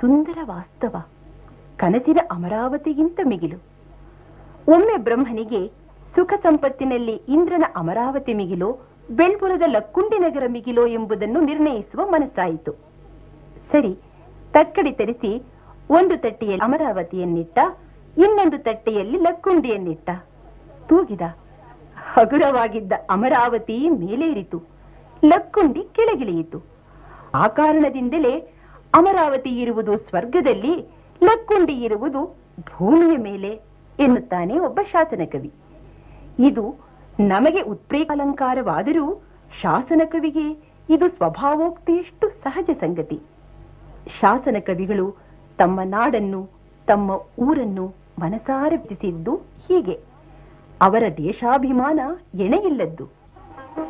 ಸುಂದರ ವಾಸ್ತವ ಕನಸಿನ ಅಮರಾವತಿಗಿಂತ ಮಿಗಿಲು ಒಮ್ಮೆ ಬ್ರಹ್ಮನಿಗೆ ಸುಖ ಸಂಪತ್ತಿನಲ್ಲಿ ಇಂದ್ರನ ಅಮರಾವತಿ ಮಿಗಿಲೋ ಬೆಳ್ಪುರದ ಲಕ್ಕುಂಡಿ ನಗರ ಮಿಗಿಲೋ ಎಂಬುದನ್ನು ನಿರ್ಣಯಿಸುವ ಮನಸ್ಸಾಯಿತು ಸರಿ ತಕ್ಕಡಿ ತರಿಸಿ ಒಂದು ತಟ್ಟೆಯಲ್ಲಿ ಅಮರಾವತಿಯನ್ನಿಟ್ಟ ಇನ್ನೊಂದು ತಟ್ಟೆಯಲ್ಲಿ ಲಕ್ಕುಂಡಿಯನ್ನಿಟ್ಟ ತೂಗಿದ ಹಗುರವಾಗಿದ್ದ ಅಮರಾವತಿ ಮೇಲೇರಿತು ಲಕ್ಕುಂಡಿ ಕೆಳಗಿಳಿಯಿತು ಆ ಕಾರಣದಿಂದಲೇ ಅಮರಾವತಿ ಇರುವುದು ಸ್ವರ್ಗದಲ್ಲಿ ಲಕ್ಕುಂಡಿ ಇರುವುದು ಭೂಮಿಯ ಮೇಲೆ ಎನ್ನುತ್ತಾನೆ ಒಬ್ಬ ಶಾಸನ ಕವಿ ಇದು ನಮಗೆ ಉತ್ಪ್ರೇಕ ಅಲಂಕಾರವಾದರೂ ಶಾಸನ ಕವಿಗೆ ಇದು ಸ್ವಭಾವೋಕ್ತಿಯಷ್ಟು ಸಹಜ ಸಂಗತಿ ಶಾಸನ ಕವಿಗಳು ತಮ್ಮ ನಾಡನ್ನು ತಮ್ಮ ಊರನ್ನು ಮನಸಾರೆ ವಿಧಿಸಿದ್ದು ಹೀಗೆ ಅವರ ದೇಶಾಭಿಮಾನ ಎಣೆಯಿಲ್ಲದ್ದು